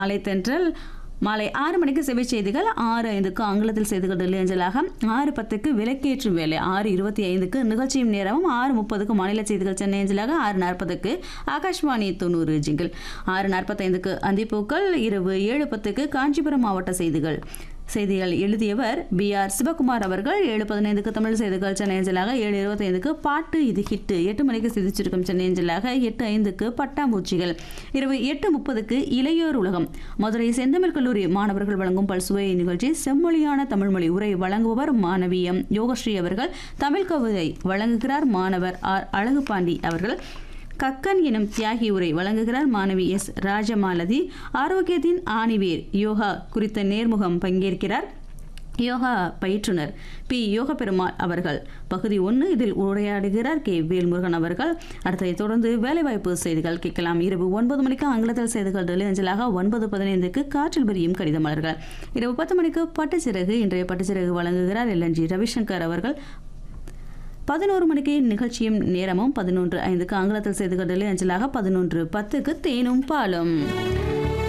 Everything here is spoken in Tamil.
மாலை தென்றல் மாலை ஆறு மணிக்கு செவி செய்திகள் ஆறு ஐந்துக்கு ஆங்கிலத்தில் செய்திகள் டெல்லி அஞ்சலாக ஆறு பத்துக்கு விலக்கேற்றும் வேலை ஆறு இருபத்தி ஐந்துக்கு நிகழ்ச்சியும் நேரமும் ஆறு முப்பதுக்கு மாநில செய்திகள் சென்னை அஞ்சலாக ஆறு நாற்பதுக்கு ஆகாஷ்வாணி தொண்ணூறு ஜிங்கிள் ஆறு நாற்பத்தைந்துக்கு அந்திப்பூக்கள் இரவு ஏழு பத்துக்கு காஞ்சிபுரம் மாவட்ட செய்திகள் செய்திகள் எழுதியவர் பி ஆர் சிவகுமார் அவர்கள் ஏழு பதினைந்துக்கு தமிழ் செய்திகள் சென்னை அஞ்சலாக ஏழு இருபத்தைந்துக்கு பாட்டு இது ஹிட்டு எட்டு மணிக்கு சிதிச்சிருக்கும் சென்னை அஞ்சலாக எட்டு ஐந்துக்கு பட்டாம்பூச்சிகள் இரவு எட்டு முப்பதுக்கு இளையோர் உலகம் மதுரை செந்தமிழ் கல்லூரி மாணவர்கள் வழங்கும் பல்சுவை நிகழ்ச்சி செம்மொழியான தமிழ்மொழி உரை வழங்குபவர் மாணவி எம் யோகஸ்ரீ அவர்கள் தமிழ் கவிதை வழங்குகிறார் மாணவர் ஆர் அழகுபாண்டி அவர்கள் கக்கன் எனும் தியாகி உரை வழங்குகிறார் மாணவி எஸ் ராஜமாலதி ஆரோக்கியத்தின் ஆணிவேர் யோகா குறித்த நேர்முகம் பங்கேற்கிறார் யோகா பயிற்றுனர் பி யோக பெருமாள் அவர்கள் பகுதி ஒன்று இதில் உரையாடுகிறார் கே வேல்முருகன் அவர்கள் அடுத்ததை தொடர்ந்து வேலைவாய்ப்பு செய்திகள் கேட்கலாம் இரவு ஒன்பது மணிக்கு ஆங்கிலத்தில் செய்திகள் டெல்லி அஞ்சலாக ஒன்பது பதினைந்துக்கு காற்றில் பெரியும் கடித மலர்கள் இரவு பத்து மணிக்கு பட்டுச்சிறகு இன்றைய பட்டுச்சிறகு வழங்குகிறார் எல்என்ஜி ரவிசங்கர் அவர்கள் பதினோரு மணிக்கு நிகழ்ச்சியும் நேரமும் பதினொன்று ஐந்துக்கு ஆங்கிலத்தில் செய்திகள் டெல்லி அஞ்சலாக பதினொன்று பத்துக்கு தேனும் பாலும்